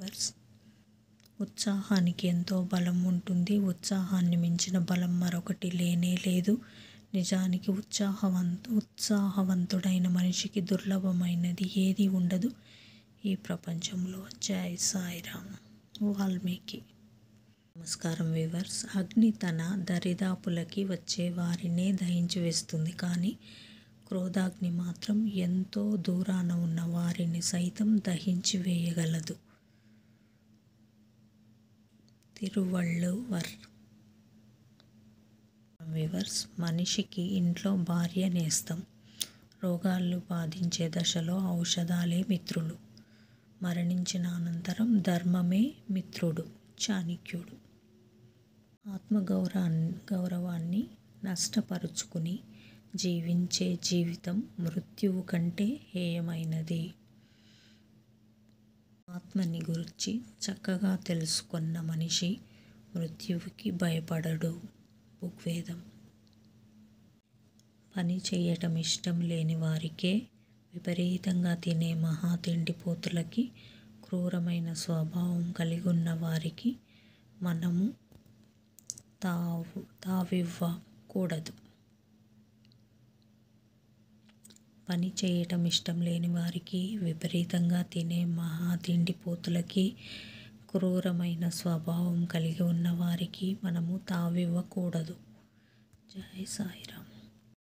verse ఉత్సాహానికి ఎంతో బలం ఉంటుంది ఉత్సాహాన్ని మించిన బలం మరొకటి లేనే లేదు నిజానికి ఉత్సాహవంత ఉత్సాహవంతుడైన మనిషికి దుర్లభమైనది ఏది ఉండదు ఈ ప్రపంచంలో జై సాయిరామ్ వాల్మీకి నమస్కారం వివర్స్ అగ్ని తన దరిదాపులకి వచ్చే వారినే దహించి వేస్తుంది కానీ క్రోధాగ్ని మాత్రం ఎంతో దూరాన ఉన్న వారిని సైతం దహించి వేయగలదు తిరువళ్ళువర్ వివర్స్ మనిషికి ఇంట్లో భార్య నేస్తం రోగాలు బాధించే దశలో ఔషధాలే మిత్రులు మరణించిన అనంతరం ధర్మమే మిత్రుడు చాణక్యుడు ఆత్మగౌరవాన్ని గౌరవాన్ని నష్టపరుచుకుని జీవించే జీవితం మృత్యువు కంటే హేయమైనది ఆత్మని గురించి చక్కగా తెలుసుకున్న మనిషి మృత్యువుకి భయపడడు ఋగ్వేదం పని చేయటం ఇష్టం లేని వారికే విపరీతంగా తినే మహా తిండిపోతులకి క్రూరమైన స్వభావం కలిగి ఉన్న వారికి మనము తావు తావివ్వకూడదు పని చేయటం ఇష్టం లేని వారికి విపరీతంగా తినే మహా తిండిపోతులకి క్రూరమైన స్వభావం కలిగి ఉన్న వారికి మనము తావివ్వకూడదు జై సాయిరామ్